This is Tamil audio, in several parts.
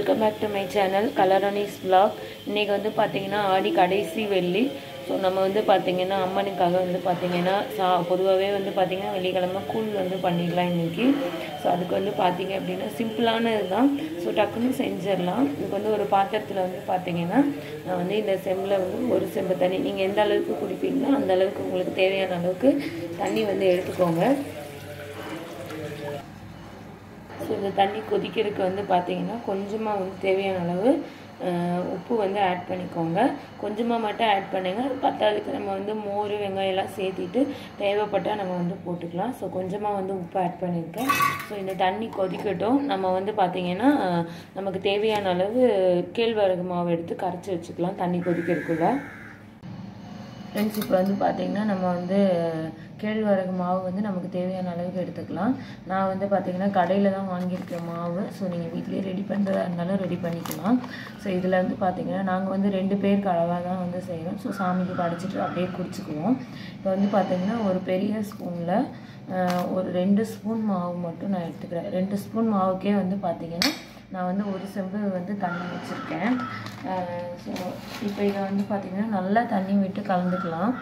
Welcome back to my channel கலரனிஸ் vlog இன்றைக்கி வந்து பார்த்தீங்கன்னா ஆடி கடைசி வெள்ளி ஸோ நம்ம வந்து பார்த்தீங்கன்னா அம்மனுக்காக வந்து பார்த்தீங்கன்னா சா பொதுவாகவே வந்து பார்த்தீங்கன்னா வெள்ளிக்கிழமை கூழ் வந்து பண்ணிடலாம் இன்றைக்கி ஸோ அதுக்கு வந்து பார்த்தீங்க அப்படின்னா சிம்பிளானது தான் ஸோ டக்குன்னு செஞ்சிடலாம் இதுக்கு வந்து ஒரு பாத்திரத்தில் வந்து பார்த்தீங்கன்னா நான் வந்து இந்த செம்மில் வந்து ஒரு செம்பு தண்ணி நீங்கள் எந்த அளவுக்கு குடிப்பீங்களோ அந்த அளவுக்கு உங்களுக்கு தேவையான அளவுக்கு தண்ணி வந்து எடுத்துக்கோங்க ஸோ இந்த தண்ணி கொதிக்கிறதுக்கு வந்து பார்த்தீங்கன்னா கொஞ்சமாக வந்து தேவையான அளவு அஹ், உப்பு வந்து ஆட் பண்ணிக்கோங்க கொஞ்சமாக மட்டும் ஆட் பண்ணுங்க பத்தாவதுக்கு நம்ம வந்து மோர் வெங்காயம் எல்லாம் சேர்த்திட்டு தேவைப்பட்டால் நம்ம வந்து போட்டுக்கலாம் ஸோ கொஞ்சமாக வந்து உப்பு ஆட் பண்ணியிருக்கேன் ஸோ இந்த தண்ணி கொதிக்கட்டும் நம்ம வந்து பார்த்தீங்கன்னா அஹ், நமக்கு தேவையான அளவு கேழ்வரகு மாவு எடுத்து கரைச்சி வச்சுக்கலாம் தண்ணி கொதிக்கிறதுக்குள்ள ஃப்ரெண்ட்ஸ் இப்போ வந்து பார்த்தீங்கன்னா நம்ம வந்து கேழ்வரகு மாவு வந்து நமக்கு தேவையான அளவுக்கு எடுத்துக்கலாம் நான் வந்து பார்த்தீங்கன்னா கடையில் தான் வாங்கியிருக்கேன் மாவு ஸோ நீங்கள் வீட்லேயே ரெடி பண்ணுறதா இருந்தாலும் ரெடி பண்ணிக்கலாம் ஸோ இதில் வந்து பார்த்தீங்கன்னா நாங்கள் வந்து ரெண்டு பேருக்கு அளவாக தான் வந்து செய்கிறோம் ஸோ சாமிக்கு படைச்சிட்டு அப்படியே குடிச்சுக்குவோம் இப்போ வந்து பார்த்தீங்கன்னா ஒரு பெரிய ஸ்பூனில் ஒரு ரெண்டு ஸ்பூன் மாவு மட்டும் நான் எடுத்துக்கிறேன் ரெண்டு ஸ்பூன் மாவுக்கே வந்து பார்த்தீங்கன்னா நான் வந்து ஒரு செம்பு வந்து தண்ணி வச்சுருக்கேன் ஸோ இப்போ இதை வந்து பார்த்திங்கன்னா நல்லா தண்ணி விட்டு கலந்துக்கலாம்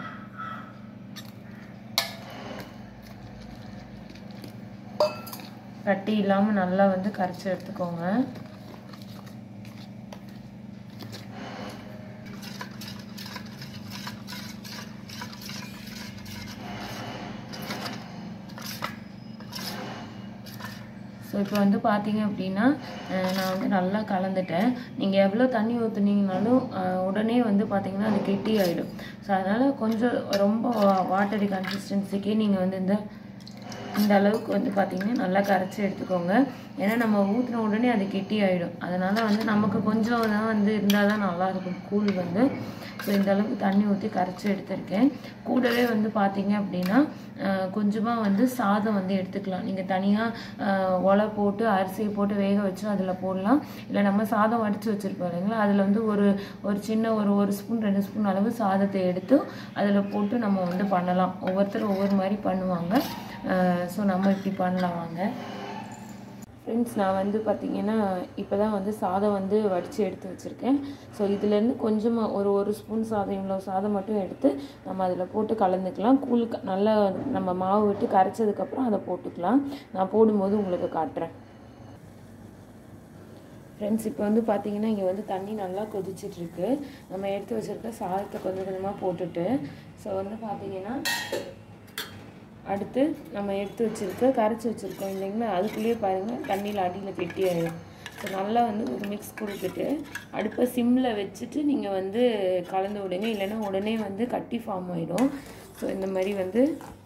கட்டி இல்லாமல் நல்லா வந்து கரைச்சி எடுத்துக்கோங்க ஸோ இப்போ வந்து பார்த்தீங்க அப்படின்னா அஹ் நான் வந்து நல்லா கலந்துட்டேன் நீங்கள் எவ்வளோ தண்ணி ஊற்றுனீங்கனாலும் அஹ் உடனே வந்து பார்த்தீங்கன்னா அது கெட்டி ஆகிடும் ஸோ அதனால் கொஞ்சம் ரொம்ப வாட்டரி கன்சிஸ்டன்சிக்கே நீங்கள் வந்து இந்த இந்த அளவுக்கு வந்து பார்த்தீங்கன்னா நல்லா கரைச்சி எடுத்துக்கோங்க ஏன்னா நம்ம ஊற்றின உடனே அது கெட்டி ஆகிடும் அதனால் வந்து நமக்கு கொஞ்சம் தான் வந்து இருந்தால் தான் நல்லாயிருக்கும் கூழ் வந்து ஸோ இந்த அளவுக்கு தண்ணி ஊற்றி கரைச்சி எடுத்திருக்கேன் கூடவே வந்து பார்த்தீங்க அப்படின்னா கொஞ்சமாக வந்து சாதம் வந்து எடுத்துக்கலாம் நீங்கள் தனியாக ஒலை போட்டு அரிசியை போட்டு வேக வச்சு அதில் போடலாம் இல்லை நம்ம சாதம் வடித்து வச்சுருப்போம் இல்லைங்களா அதில் வந்து ஒரு ஒரு சின்ன ஒரு ஒரு ஸ்பூன் ரெண்டு ஸ்பூன் அளவு சாதத்தை எடுத்து அதில் போட்டு நம்ம வந்து பண்ணலாம் ஒவ்வொருத்தரும் ஒவ்வொரு மாதிரி பண்ணுவாங்க ஸோ நம்ம இப்படி பண்ணலாம் வாங்க ஃப்ரெண்ட்ஸ் நான் வந்து பார்த்திங்கன்னா இப்போ தான் வந்து சாதம் வந்து வடித்து எடுத்து வச்சுருக்கேன் ஸோ இதுலேருந்து கொஞ்சமாக ஒரு ஒரு ஸ்பூன் சாதம் இவ்வளோ சாதம் மட்டும் எடுத்து நம்ம அதில் போட்டு கலந்துக்கலாம் கூழ் க- நல்லா நம்ம மாவு விட்டு கரைச்சதுக்கப்புறம் அதை போட்டுக்கலாம் நான் போடும்போது உங்களுக்கு காட்டுறேன் ஃப்ரெண்ட்ஸ் இப்போ வந்து பார்த்தீங்கன்னா இங்கே வந்து தண்ணி நல்லா கொதிச்சிட்ருக்கு நம்ம எடுத்து வச்சுருக்க சாதத்தை கொஞ்சம் கொஞ்சமாக போட்டுட்டு ஸோ வந்து பார்த்தீங்கன்னா அடுத்து நம்ம எடுத்து வச்சுருக்க கரைச்சி வச்சுருக்கோம் இல்லைங்களா அதுக்குள்ளேயே பாருங்கள் தண்ணியில் அடியில் கெட்டி ஆயிடும் ஸோ நல்லா வந்து ஒரு மிக்ஸ் கொடுத்துட்டு அடுப்பை சிம்மில் வச்சுட்டு நீங்கள் வந்து கலந்து விடுங்க இல்லைன்னா உடனே வந்து கட்டி ஃபார்ம் ஆகிடும் ஸோ இந்த மாதிரி வந்து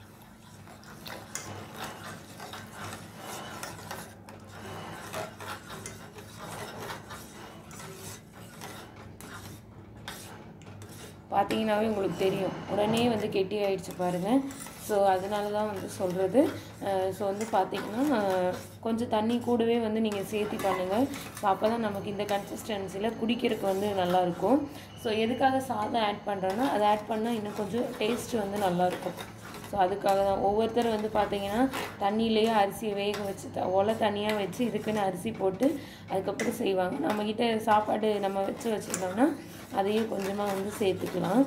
பார்த்தீங்கன்னாவே உங்களுக்கு தெரியும் உடனே வந்து கெட்டி ஆயிடுச்சு பாருங்கள் ஸோ அதனால தான் வந்து சொல்கிறது ஸோ வந்து பார்த்தீங்கன்னா அஹ், கொஞ்சம் தண்ணி கூடவே வந்து நீங்கள் சேர்த்தி பண்ணுங்கள் ஸோ அப்போ தான் நமக்கு இந்த கன்சிஸ்டன்சியில் குடிக்கிறதுக்கு வந்து நல்லாயிருக்கும் ஸோ எதுக்காக சாதம் ஆட் பண்ணுறோன்னா அதை ஆட் பண்ணால் இன்னும் கொஞ்சம் டேஸ்ட் வந்து நல்லாயிருக்கும் ஸோ அதுக்காக தான் ஒவ்வொருத்தர் வந்து பார்த்தீங்கன்னா தண்ணியிலேயே அரிசியை வேக வச்சு த- ஒலை தனியாக வச்சு இதுக்குன்னு அரிசி போட்டு அதுக்கப்புறம் செய்வாங்க நம்மக்கிட்ட சாப்பாடு நம்ம வச்சு வச்சுருந்தோம்னா அதையும் கொஞ்சமாக வந்து சேர்த்துக்கலாம்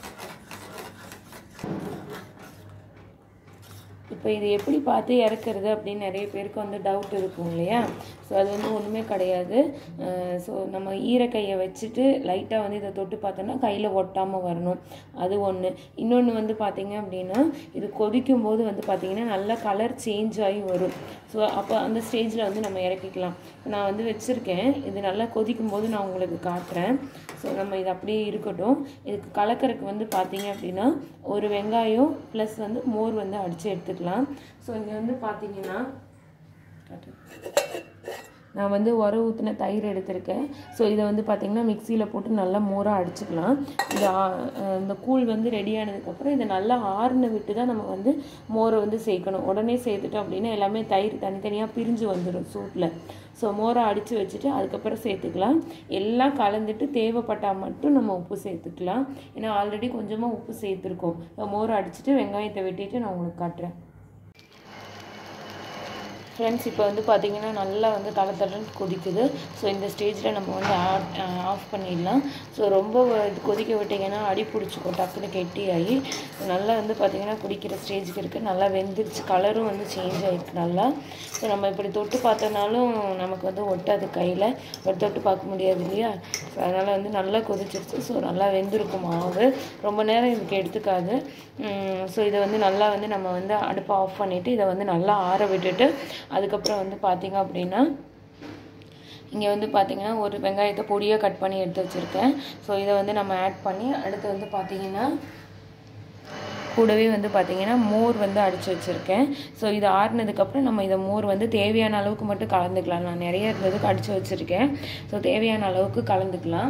இப்போ இது எப்படி பார்த்து இறக்குறது அப்படின்னு நிறைய பேருக்கு வந்து டவுட் இருக்கும் இல்லையா ஸோ அது வந்து ஒன்றுமே கிடையாது ஸோ நம்ம ஈரக்கையை வச்சுட்டு லைட்டாக வந்து இதை தொட்டு பார்த்தோன்னா கையில் ஒட்டாமல் வரணும் அது ஒன்று இன்னொன்று வந்து பார்த்தீங்க அப்படின்னா இது கொதிக்கும் போது வந்து பார்த்தீங்கன்னா நல்லா கலர் சேஞ்ச் ஆகி வரும் ஸோ அப்போ அந்த ஸ்டேஜில் வந்து நம்ம இறக்கிக்கலாம் இப்போ நான் வந்து வச்சுருக்கேன் இது நல்லா கொதிக்கும் போது நான் உங்களுக்கு காட்டுறேன் ஸோ நம்ம இது அப்படியே இருக்கட்டும் இதுக்கு கலக்கறதுக்கு வந்து பார்த்தீங்க அப்படின்னா ஒரு வெங்காயம் ப்ளஸ் வந்து மோர் வந்து அடித்து எடுத்துக்கலாம் ஸோ இங்கே வந்து பார்த்தீங்கன்னா காட்டு. நான் வந்து உர ஊற்றின தயிர் எடுத்திருக்கேன் ஸோ இதை வந்து பார்த்திங்கன்னா மிக்சியில் போட்டு நல்லா மோராக அடிச்சுக்கலாம் இந்த ஆ- அஹ் இந்த கூழ் வந்து ரெடி ஆனதுக்கப்புறம் இதை நல்லா ஆறுன விட்டு தான் நம்ம வந்து மோரை வந்து சேர்க்கணும் உடனே சேர்த்துட்டோம் அப்படின்னா எல்லாமே தயிர் தனித்தனியாக பிரிஞ்சு வந்துடும் சூட்டில் ஸோ மோரை அடித்து வச்சுட்டு அதுக்கப்புறம் சேர்த்துக்கலாம் எல்லாம் கலந்துட்டு தேவைப்பட்டால் மட்டும் நம்ம உப்பு சேர்த்துக்கலாம் ஏன்னா ஆல்ரெடி கொஞ்சமாக உப்பு சேர்த்துருக்கோம் இப்போ மோரை அடிச்சுட்டு வெங்காயத்தை வெட்டிட்டு நான் உங்களுக்கு காட்டுறேன் ஃப்ரெண்ட்ஸ் இப்போ வந்து பார்த்தீங்கன்னா நல்லா வந்து தலை தளன்னு கொதிக்குது ஸோ இந்த ஸ்டேஜில் நம்ம வந்து ஆஃப் பண்ணிடலாம் ஸோ ரொம்ப இது கொதிக்க விட்டிங்கன்னா அடி பிடிச்சிக்கும் டக்குன்னு கெட்டியாகி நல்லா வந்து பார்த்திங்கன்னா குடிக்கிற ஸ்டேஜுக்கு இருக்குது நல்லா வெந்துருச்சு கலரும் வந்து சேஞ்ச் ஆகிருக்கு நல்லா ஸோ நம்ம இப்படி தொட்டு பார்த்தோன்னாலும் நமக்கு வந்து ஒட்டாது கையில் ஒரு தொட்டு பார்க்க முடியாது இல்லையா ஸோ அதனால் வந்து நல்லா கொதிச்சிருச்சு ஸோ நல்லா வெந்திருக்கும் மாவு ரொம்ப நேரம் இதுக்கு எடுத்துக்காது ஸோ இதை வந்து நல்லா வந்து நம்ம வந்து அடுப்பை ஆஃப் பண்ணிவிட்டு இதை வந்து நல்லா ஆற விட்டுட்டு அதுக்கப்புறம் வந்து பார்த்திங்க அப்படின்னா இங்கே வந்து பார்த்திங்கன்னா ஒரு வெங்காயத்தை பொடியாக கட் பண்ணி எடுத்து வச்சுருக்கேன் ஸோ இதை வந்து நம்ம ஆட் பண்ணி அடுத்து வந்து பார்த்திங்கன்னா கூடவே வந்து பார்த்திங்கன்னா மோர் வந்து அடித்து வச்சுருக்கேன் ஸோ இது ஆறுனதுக்கப்புறம் நம்ம இதை மோர் வந்து தேவையான அளவுக்கு மட்டும் கலந்துக்கலாம் நான் நிறைய இருந்ததுக்கு அடித்து வச்சுருக்கேன் ஸோ தேவையான அளவுக்கு கலந்துக்கலாம்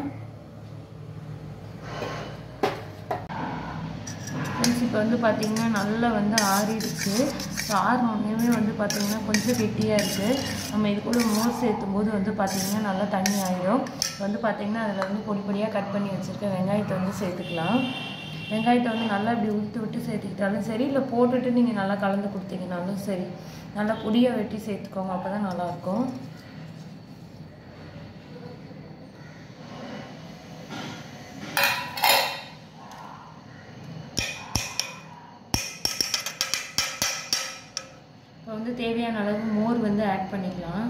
ஃப்ரெண்ட்ஸ் இப்போ வந்து பார்த்திங்கன்னா நல்லா வந்து ஆறிடுச்சு ஸோ ஆறினோடனே வந்து பார்த்திங்கன்னா கொஞ்சம் கெட்டியாக இருக்குது நம்ம இது கூட மோர் சேர்த்தும் போது வந்து பார்த்திங்கன்னா நல்லா தண்ணி ஆகிடும் வந்து பார்த்திங்கன்னா அதில் வந்து பொடி பொடியாக கட் பண்ணி வச்சுருக்க வெங்காயத்தை வந்து சேர்த்துக்கலாம் வெங்காயத்தை வந்து நல்லா இப்படி உளுத்து விட்டு சேர்த்துக்கிட்டாலும் சரி இல்லை போட்டுட்டு நீங்கள் நல்லா கலந்து கொடுத்தீங்கனாலும் சரி நல்லா பொடியாக வெட்டி சேர்த்துக்கோங்க அப்போ தான் நல்லாயிருக்கும் இப்போ வந்து தேவையான அளவு மோர் வந்து ஆட் பண்ணிக்கலாம்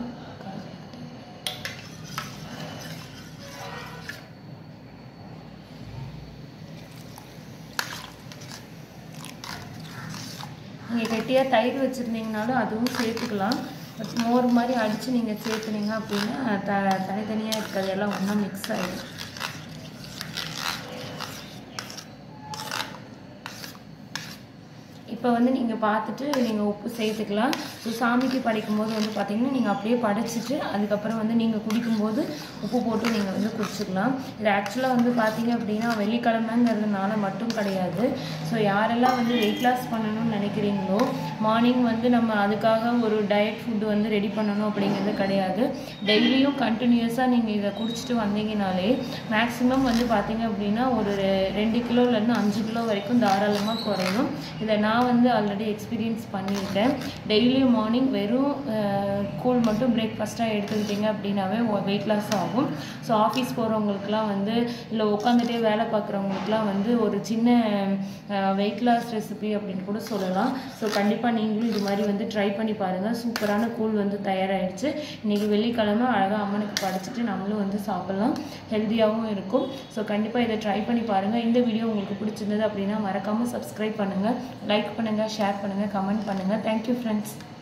நீங்கள் கெட்டியாக தயிர் வச்சுருந்தீங்கனாலும் அதுவும் சேர்த்துக்கலாம் பட் மோர் மாதிரி அடித்து நீங்கள் சேர்த்துனீங்க அப்படின்னா த தனித்தனியாக இருக்கிறது எல்லாம் ஒன்றா மிக்ஸ் ஆகிடும் இப்போ வந்து நீங்கள் பார்த்துட்டு நீங்கள் உப்பு சேர்த்துக்கலாம் ஸோ சாமிக்கு படைக்கும்போது வந்து பார்த்தீங்கன்னா நீங்கள் அப்படியே படைச்சிட்டு அதுக்கப்புறம் வந்து நீங்கள் குடிக்கும்போது உப்பு போட்டு நீங்கள் வந்து குடிச்சிக்கலாம் இது ஆக்சுவலாக வந்து பார்த்தீங்க அப்படின்னா வெள்ளிக்கிழமைங்கிறதுனால மட்டும் கிடையாது ஸோ யாரெல்லாம் வந்து வெயிட் லாஸ் பண்ணணும்னு நினைக்கிறீங்களோ மார்னிங் வந்து நம்ம அதுக்காக ஒரு டயட் ஃபுட்டு வந்து ரெடி பண்ணணும் அப்படிங்கிறது கிடையாது டெய்லியும் கண்டினியூஸாக நீங்கள் இதை குடிச்சிட்டு வந்தீங்கனாலே மேக்ஸிமம் வந்து பார்த்தீங்க அப்படின்னா ஒரு ரெண்டு கிலோலேருந்து அஞ்சு கிலோ வரைக்கும் தாராளமாக குறையும் இதை நான் வந்து ஆல்ரெடி எக்ஸ்பீரியன்ஸ் பண்ணியிருக்கேன் டெய்லியும் மார்னிங் வெறும் கூழ் மட்டும் பிரேக்ஃபாஸ்ட்டாக எடுத்துக்கிட்டிங்க அப்படின்னாவே வெயிட் லாஸ் ஆகும் ஸோ ஆஃபீஸ் போகிறவங்களுக்குலாம் வந்து இல்லை உட்காந்துட்டே வேலை பார்க்குறவங்களுக்குலாம் வந்து ஒரு சின்ன வெயிட் லாஸ் ரெசிபி அப்படின்னு கூட சொல்லலாம் ஸோ கண்டிப்பாக நீங்களும் இது மாதிரி வந்து ட்ரை பண்ணி பாருங்கள் சூப்பரான கூழ் வந்து தயாராகிடுச்சு இன்றைக்கி வெள்ளிக்கிழமை அழகாக அம்மனுக்கு படைச்சிட்டு நம்மளும் வந்து சாப்பிட்லாம் ஹெல்த்தியாகவும் இருக்கும் ஸோ கண்டிப்பாக இதை ட்ரை பண்ணி பாருங்கள் இந்த வீடியோ உங்களுக்கு பிடிச்சிருந்தது அப்படின்னா மறக்காமல் சப்ஸ்கிரைப் பண்ணுங்கள் லைக் பண்ணுங்கள் ஷேர் பண்ணுங்கள் கமெண்ட் பண்ணுங்கள் தேங்க்யூ ஃப்ரெண்ட்ஸ்